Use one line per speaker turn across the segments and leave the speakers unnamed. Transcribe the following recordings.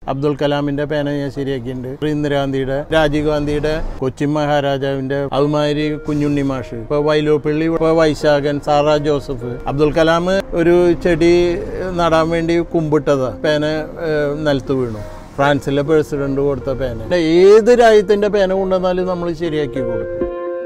അബ്ദുൽ കലാമിന്റെ പേന ഞാൻ ശരിയാക്കിയിട്ടുണ്ട് ഇന്ദിരാഗാന്ധിയുടെ രാജീവ് ഗാന്ധിയുടെ കൊച്ചിൻ മഹാരാജാവിന്റെ അതുമാതിരി കുഞ്ഞുണ്ണി മാഷ് ഇപ്പൊ വൈലോപ്പിള്ളി ഇപ്പൊ വൈശാഖൻ സാറാ ജോസഫ് അബ്ദുൽ കലാം ഒരു ചെടി നടാൻ വേണ്ടി കുമ്പിട്ടതാ പേന ഏഹ്, നിലത്ത് വീണു ഫ്രാൻസിലെ പ്രസിഡന്റ് കൊടുത്ത പേന ഏത് രാജ്യത്തിന്റെ പേന കൊണ്ടുവന്നാലും നമ്മൾ ശരിയാക്കി കൊടുക്കും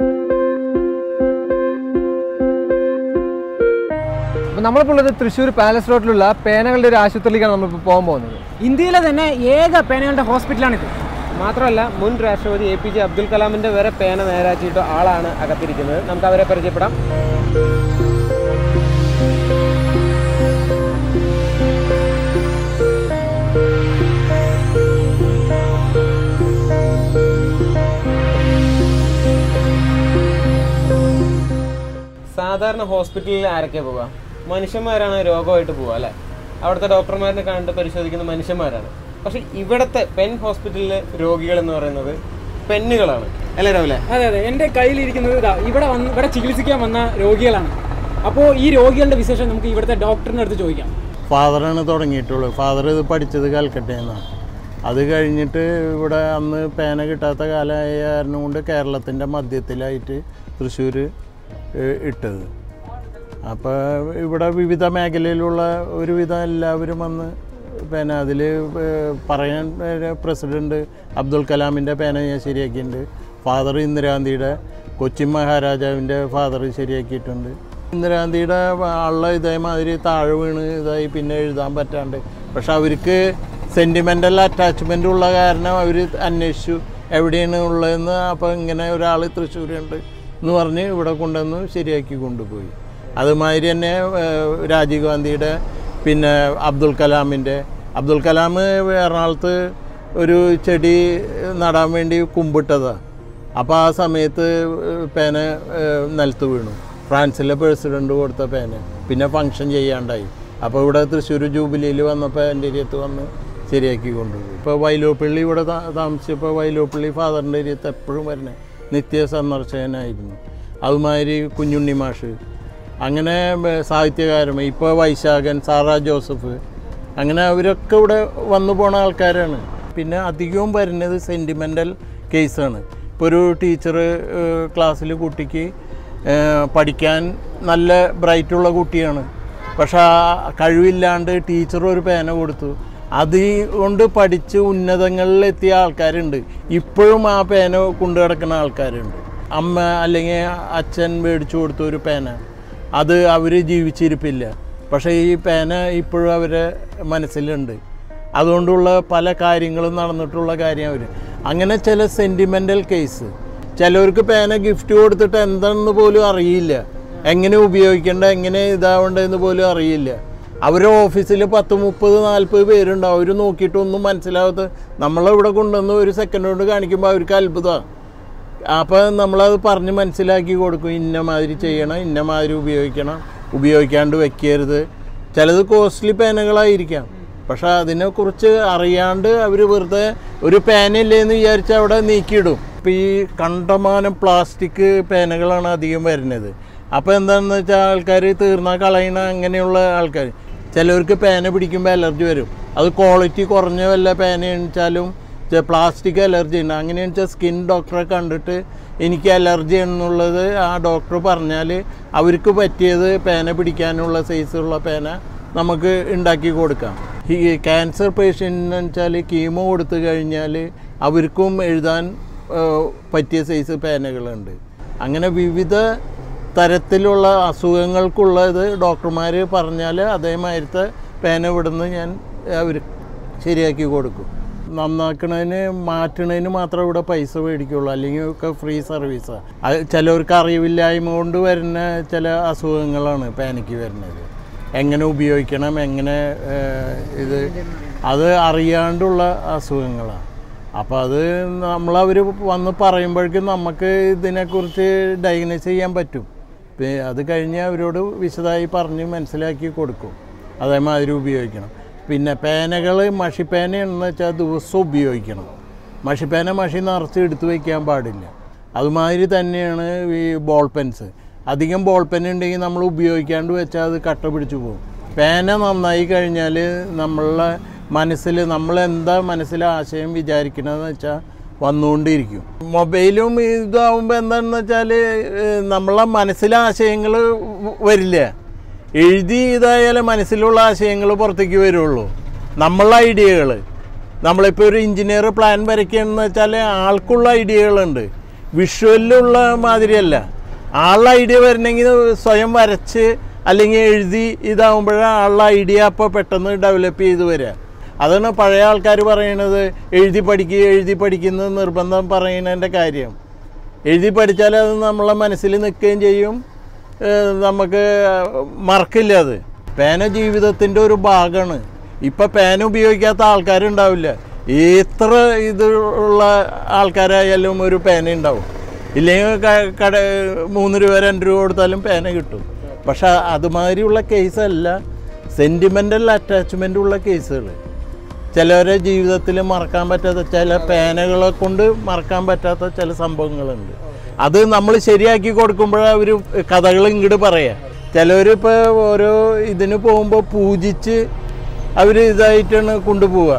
അപ്പോൾ നമ്മളിപ്പോൾ ഉള്ളത് തൃശ്ശൂർ പാലസ് റോഡിലുള്ള പേനകളുടെ ഒരു ആശുപത്രിയിലേക്കാണ് നമ്മളിപ്പോൾ പോകാൻ പോകുന്നത്
ഇന്ത്യയിലെ തന്നെ ഏക പേനകളുടെ ഹോസ്പിറ്റലാണിത്
മാത്രമല്ല മുൻ രാഷ്ട്രപതി എ പി ജെ അബ്ദുൽ കലാമിന്റെ വരെ പേന നേരാക്കിയിട്ട് ആളാണ് അകത്തിരിക്കുന്നത് നമുക്ക് അവരെ പരിചയപ്പെടാം സാധാരണ ഹോസ്പിറ്റലിൽ ആരൊക്കെ പോവുക മനുഷ്യന്മാരാണ് രോഗമായിട്ട് പോവുക അല്ലേ അവിടുത്തെ ഡോക്ടർമാരിനെ കണ്ട് പരിശോധിക്കുന്ന മനുഷ്യന്മാരാണ് പക്ഷെ ഇവിടുത്തെ പെൻ ഹോസ്പിറ്റലിലെ രോഗികൾ എന്ന് പറയുന്നത് പെന്നുകളാണ് അല്ലേ രാവിലെ
അതെ അതെ എൻ്റെ കയ്യിലിരിക്കുന്നത് ഇതാ ഇവിടെ വന്ന് ഇവിടെ ചികിത്സിക്കാൻ വന്ന രോഗികളാണ് അപ്പോൾ ഈ രോഗികളുടെ വിശേഷം നമുക്ക് ഇവിടുത്തെ ഡോക്ടറിൻ്റെ അടുത്ത് ചോദിക്കാം
ഫാദറാണ് തുടങ്ങിയിട്ടുള്ളത് ഫാദർ ഇത് പഠിച്ചത് കൽക്കട്ടയെന്നാണ് അത് കഴിഞ്ഞിട്ട് ഇവിടെ അന്ന് പേന കിട്ടാത്ത കാലമായ കാരണം കൊണ്ട് കേരളത്തിൻ്റെ മധ്യത്തിലായിട്ട് തൃശ്ശൂർ ഇട്ടത് അപ്പോൾ ഇവിടെ വിവിധ മേഖലയിലുള്ള ഒരുവിധം എല്ലാവരും വന്ന് പേന അതിൽ പറയാൻ പ്രസിഡന്റ് അബ്ദുൽ കലാമിൻ്റെ പേന ഞാൻ ശരിയാക്കിയിട്ടുണ്ട് ഫാദർ ഇന്ദിരാഗാന്ധിയുടെ കൊച്ചിൻ മഹാരാജാവിൻ്റെ ഫാദർ ശരിയാക്കിയിട്ടുണ്ട് ഇന്ദിരാഗാന്ധിയുടെ ആളുടെ ഇതേമാതിരി താഴെ വീണ് ഇതായി പിന്നെ എഴുതാൻ പറ്റാണ്ട് പക്ഷെ അവർക്ക് സെൻറ്റിമെൻ്റൽ അറ്റാച്ച്മെൻ്റ് ഉള്ള കാരണം അവർ അന്വേഷിച്ചു എവിടെയാണ് ഉള്ളതെന്ന് അപ്പോൾ ഇങ്ങനെ ഒരാൾ തൃശ്ശൂരുണ്ട് എന്ന് പറഞ്ഞ് ഇവിടെ കൊണ്ടുവന്ന് ശരിയാക്കി കൊണ്ടുപോയി അതുമാതിരി തന്നെ ഏഹ്, രാജീവ് ഗാന്ധിയുടെ പിന്നെ അബ്ദുൽ കലാമിൻ്റെ അബ്ദുൽ കലാം എറണാകുളത്ത് ഒരു ചെടി നടാൻ വേണ്ടി കുമ്പിട്ടതാണ് അപ്പോൾ ആ സമയത്ത് ഏഹ്, പേന ഏഹ്, നിലത്ത് വീണു ഫ്രാൻസിലെ പ്രസിഡന്റ് കൊടുത്ത പേന പിന്നെ ഫങ്ഷൻ ചെയ്യാണ്ടായി അപ്പോൾ ഇവിടെ തൃശ്ശൂർ ജൂബിലിയിൽ വന്നപ്പോൾ എൻ്റെ ഏരിയത്ത് വന്ന് ശരിയാക്കി കൊണ്ടുപോയി ഇപ്പോൾ വൈലോപ്പള്ളി ഇവിടെ താ- താമസിച്ചപ്പോൾ വൈലോപ്പള്ളി ഫാദറിൻ്റെ ഏരിയത്ത് എപ്പോഴും വരണേ നിത്യ സന്ദർശകനായിരുന്നു അതുമാതിരി കുഞ്ഞുണ്ണി മാഷ് അങ്ങനെ ബ- സാഹിത്യകാരൻ ഇപ്പോൾ വൈശാഖൻ സാറാ ജോസഫ് അങ്ങനെ അവരൊക്കെ ഇവിടെ വന്നു പോണ ആൾക്കാരാണ് പിന്നെ അധികവും വരുന്നത് സെൻറ്റിമെൻ്റൽ കേസാണ് ഇപ്പോൾ ഒരു ടീച്ചർ ക്ലാസ്സിൽ കുട്ടിക്ക് ഏഹ്, പഠിക്കാൻ നല്ല ബ്രൈറ്റുള്ള കുട്ടിയാണ് പക്ഷെ ആ കഴിവില്ലാണ്ട് ടീച്ചർ ഒരു പേന കൊടുത്തു അത് കൊണ്ട് പഠിച്ച് ഉന്നതങ്ങളിൽ എത്തിയ ആൾക്കാരുണ്ട് ഇപ്പോഴും ആ പേന കൊണ്ടു കിടക്കുന്ന ആൾക്കാരുണ്ട് അമ്മ അല്ലെങ്കിൽ അച്ഛൻ മേടിച്ചു കൊടുത്ത ഒരു പേന അത് അവർ ജീവിച്ചിരിപ്പില്ല പക്ഷേ ഈ പേന ഇപ്പോഴും അവരെ മനസ്സിലുണ്ട് അതുകൊണ്ടുള്ള പല കാര്യങ്ങളും നടന്നിട്ടുള്ള കാര്യം അവർ അങ്ങനെ ചില സെൻറ്റിമെൻ്റൽ കേസ് ചിലവർക്ക് പേന ഗിഫ്റ്റ് കൊടുത്തിട്ട് എന്താണെന്ന് പോലും അറിയില്ല എങ്ങനെ ഉപയോഗിക്കേണ്ട എങ്ങനെ ഇതാവേണ്ടതെന്ന് പോലും അറിയില്ല അവരുടെ ഓഫീസിൽ പത്ത് മുപ്പത് നാൽപ്പത് പേരുണ്ടാവും അവർ നോക്കിയിട്ടൊന്നും മനസ്സിലാവാത്ത നമ്മളിവിടെ കൊണ്ടുവന്ന് ഒരു സെക്കൻഡ് കൊണ്ട് കാണിക്കുമ്പോൾ അവർക്ക് അത്ഭുതമാണ് അപ്പോൾ നമ്മളത് പറഞ്ഞ് മനസ്സിലാക്കി കൊടുക്കും ഇന്ന മാതിരി ചെയ്യണം ഇന്ന മാതിരി ഉപയോഗിക്കണം ഉപയോഗിക്കാണ്ട് വെക്കരുത് ചിലത് കോസ്റ്റ്ലി പേനകളായിരിക്കാം പക്ഷെ അതിനെക്കുറിച്ച് അറിയാണ്ട് അവർ വെറുതെ ഒരു പേനയില്ലേന്ന് വിചാരിച്ച് അവിടെ നീക്കിയിടും ഇപ്പോൾ ഈ കണ്ടമാനം പ്ലാസ്റ്റിക് പേനകളാണ് അധികം വരുന്നത് അപ്പോൾ എന്താണെന്ന് വെച്ചാൽ ആൾക്കാർ തീർന്നാൽ കളയണ അങ്ങനെയുള്ള ആൾക്കാർ ചിലവർക്ക് പേന പിടിക്കുമ്പോൾ അലർജി വരും അത് ക്വാളിറ്റി കുറഞ്ഞ വല്ല പേന വെച്ചാലും പ്ലാസ്റ്റിക് അലർജി ഉണ്ട് അങ്ങനെയാണെന്ന് വെച്ചാൽ സ്കിൻ ഡോക്ടറെ കണ്ടിട്ട് എനിക്ക് അലർജി എന്നുള്ളത് ആ ഡോക്ടർ പറഞ്ഞാൽ അവർക്ക് പറ്റിയത് പേന പിടിക്കാനുള്ള സൈസുള്ള പേന നമുക്ക് ഉണ്ടാക്കി കൊടുക്കാം ഈ ക്യാൻസർ പേഷ്യൻ്റ് വെച്ചാൽ കീമോ കൊടുത്തു കഴിഞ്ഞാൽ അവർക്കും എഴുതാൻ ഏഹ്, പറ്റിയ സൈസ് പേനകളുണ്ട് അങ്ങനെ വിവിധ തരത്തിലുള്ള അസുഖങ്ങൾക്കുള്ളത് ഡോക്ടർമാർ പറഞ്ഞാൽ അതേമാതിരത്തെ പേന ഇവിടുന്ന് ഞാൻ അവർ ശരിയാക്കി കൊടുക്കും നന്നാക്കണതിന് മാറ്റണതിന് മാത്രമേ ഇവിടെ പൈസ മേടിക്കുള്ളൂ അല്ലെങ്കിൽ ഒക്കെ ഫ്രീ സർവീസാണ് അത് ചിലവർക്ക് അറിവില്ലായ്മ കൊണ്ട് വരുന്ന ചില അസുഖങ്ങളാണ് പേനയ്ക്ക് വരുന്നത് എങ്ങനെ ഉപയോഗിക്കണം എങ്ങനെ ഏഹ്, ഇത് അത് അറിയാണ്ടുള്ള അസുഖങ്ങളാണ് അപ്പോൾ അത് നമ്മളവർ വന്ന് പറയുമ്പോഴേക്കും നമുക്ക് ഇതിനെക്കുറിച്ച് ഡയഗ്നൈസ് ചെയ്യാൻ പറ്റും പി- അത് കഴിഞ്ഞ് അവരോട് വിശദമായി പറഞ്ഞ് മനസ്സിലാക്കി കൊടുക്കും അതേമാതിരി ഉപയോഗിക്കണം പിന്നെ പേനകൾ മഷിപ്പേന എന്ന് വെച്ചാൽ ദിവസം ഉപയോഗിക്കണം മഷിപ്പേന മഷി നിറച്ച് എടുത്തു വയ്ക്കാൻ പാടില്ല അതുമാതിരി തന്നെയാണ് ഈ ബോൾ പെൻസ് അധികം ബോൾ പെൻ ഉണ്ടെങ്കിൽ നമ്മൾ ഉപയോഗിക്കാണ്ട് വെച്ചാൽ അത് കട്ട പിടിച്ചു പോകും പേന നന്നായി കഴിഞ്ഞാൽ നമ്മളുടെ മനസ്സിൽ നമ്മൾ എന്താ മനസ്സിൽ ആശയം വിചാരിക്കണമെന്ന് വെച്ചാൽ വന്നുകൊണ്ടിരിക്കും മൊബൈലും ഇതാവുമ്പോൾ എന്താണെന്ന് വെച്ചാൽ നമ്മളെ മനസ്സിലെ ആശയങ്ങൾ വരില്ല എഴുതി ഇതായാലും മനസ്സിലുള്ള ആശയങ്ങൾ പുറത്തേക്ക് വരുള്ളൂ നമ്മളെ ഐഡിയകൾ നമ്മളിപ്പോൾ ഒരു എഞ്ചിനീയർ പ്ലാൻ വരയ്ക്കുകയെന്ന് വെച്ചാൽ ആൾക്കുള്ള ഐഡിയകളുണ്ട് വിഷ്വലിലുള്ള മാതിരിയല്ല ആളുടെ ഐഡിയ വരണമെങ്കിൽ സ്വയം വരച്ച് അല്ലെങ്കിൽ എഴുതി ഇതാവുമ്പോഴാണ് ആളുടെ ഐഡിയ അപ്പോൾ പെട്ടെന്ന് ഡെവലപ്പ് ചെയ്ത് വരിക അതാണ് പഴയ ആൾക്കാർ പറയണത് എഴുതി പഠിക്കുക എഴുതി പഠിക്കുന്നത് നിർബന്ധം പറയുന്നതിൻ്റെ കാര്യം എഴുതി പഠിച്ചാൽ അത് നമ്മളെ മനസ്സിൽ നിൽക്കുകയും ചെയ്യും ഏഹ് നമുക്ക് മറക്കില്ല അത് പേന ജീവിതത്തിൻ്റെ ഒരു ഭാഗമാണ് ഇപ്പം പേന ഉപയോഗിക്കാത്ത ആൾക്കാരുണ്ടാവില്ല എത്ര ഇത് ഉള്ള ആൾക്കാരായാലും ഒരു പേന ഉണ്ടാവും ഇല്ലെങ്കിൽ ക- കട മൂന്ന് രൂപ രണ്ട് രൂപ കൊടുത്താലും പേന കിട്ടും പക്ഷെ അതുമാതിരിയുള്ള കേസല്ല സെൻറ്റിമെൻ്റൽ അറ്റാച്ച്മെൻ്റ് ഉള്ള കേസുകൾ ചിലവരെ ജീവിതത്തിൽ മറക്കാൻ പറ്റാത്ത ചില പേനകളെ കൊണ്ട് മറക്കാൻ പറ്റാത്ത ചില സംഭവങ്ങളുണ്ട് അത് നമ്മൾ ശരിയാക്കി കൊടുക്കുമ്പോഴാണ് അവർ കഥകൾ ഇങ്ങോട്ട് പറയാം ചിലവർ ഇപ്പോൾ ഓരോ ഇതിന് പോകുമ്പോൾ പൂജിച്ച് അവർ ഇതായിട്ടാണ് കൊണ്ടുപോവുക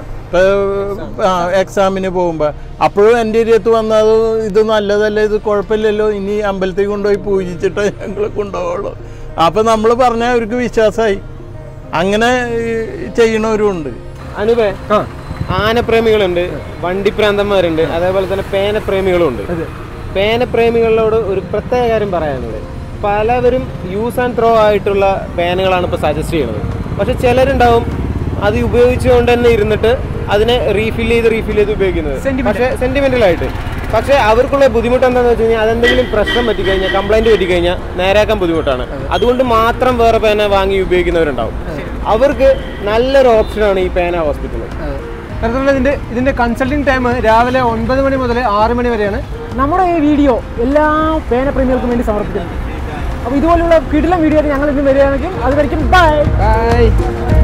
ഇപ്പോൾ എക്സാമിന് പോകുമ്പോൾ അപ്പോഴും എൻ്റെ അടുത്ത് വന്നത് ഇത് നല്ലതല്ല ഇത് കുഴപ്പമില്ലല്ലോ ഇനി അമ്പലത്തിൽ കൊണ്ടുപോയി പൂജിച്ചിട്ട് ഞങ്ങൾ കൊണ്ടുപോകുള്ളൂ അപ്പോൾ നമ്മൾ പറഞ്ഞാൽ അവർക്ക് വിശ്വാസമായി അങ്ങനെ ഈ ചെയ്യണവരുണ്ട്
അനുപേ ആനപ്രേമികളുണ്ട് വണ്ടിപ്രാന്തന്മാരുണ്ട് അതേപോലെ തന്നെ പേനപ്രേമികളും ഉണ്ട് പേനപ്രേമികളോട് ഒരു പ്രത്യേക കാര്യം പറയാനുള്ളത് പലവരും യൂസ് ആൻഡ് ത്രോ ആയിട്ടുള്ള പേനകളാണ് ഇപ്പോൾ സജസ്റ്റ് ചെയ്യുന്നത് പക്ഷെ ചിലരുണ്ടാവും അത് ഉപയോഗിച്ചുകൊണ്ട് തന്നെ ഇരുന്നിട്ട് അതിനെ റീഫിൽ ചെയ്ത് റീഫിൽ ചെയ്ത് ഉപയോഗിക്കുന്നത് പക്ഷേ സെന്റിമെന്റൽ ആയിട്ട് പക്ഷേ അവർക്കുള്ള ബുദ്ധിമുട്ട് എന്താണെന്ന് വെച്ച് കഴിഞ്ഞാൽ അതെന്തെങ്കിലും പ്രശ്നം പറ്റിക്കഴിഞ്ഞാൽ കംപ്ലൈന്റ് പറ്റിക്കഴിഞ്ഞാൽ നേരാക്കാൻ ബുദ്ധിമുട്ടാണ് അതുകൊണ്ട് മാത്രം വേറെ പേന വാങ്ങി ഉപയോഗിക്കുന്നവരുണ്ടാവും അവർക്ക് നല്ലൊരു ഓപ്ഷനാണ് ഈ പേന ഹോസ്പിറ്റൽ
കാരണം ഇതിന്റെ ഇതിന്റെ കൺസൾട്ടിംഗ് ടൈം രാവിലെ ഒൻപത് മണി മുതൽ ആറ് മണി വരെയാണ്
നമ്മുടെ ഈ വീഡിയോ എല്ലാ പേനപ്രേമികൾക്കും വേണ്ടി സമർപ്പിക്കുന്നു അപ്പോൾ ഇതുപോലുള്ള കിടിലം വീഡിയോ ഞങ്ങൾ ഇന്ന് വരികയാണെങ്കിൽ അത് വരയ്ക്കും ബൈ
ബൈ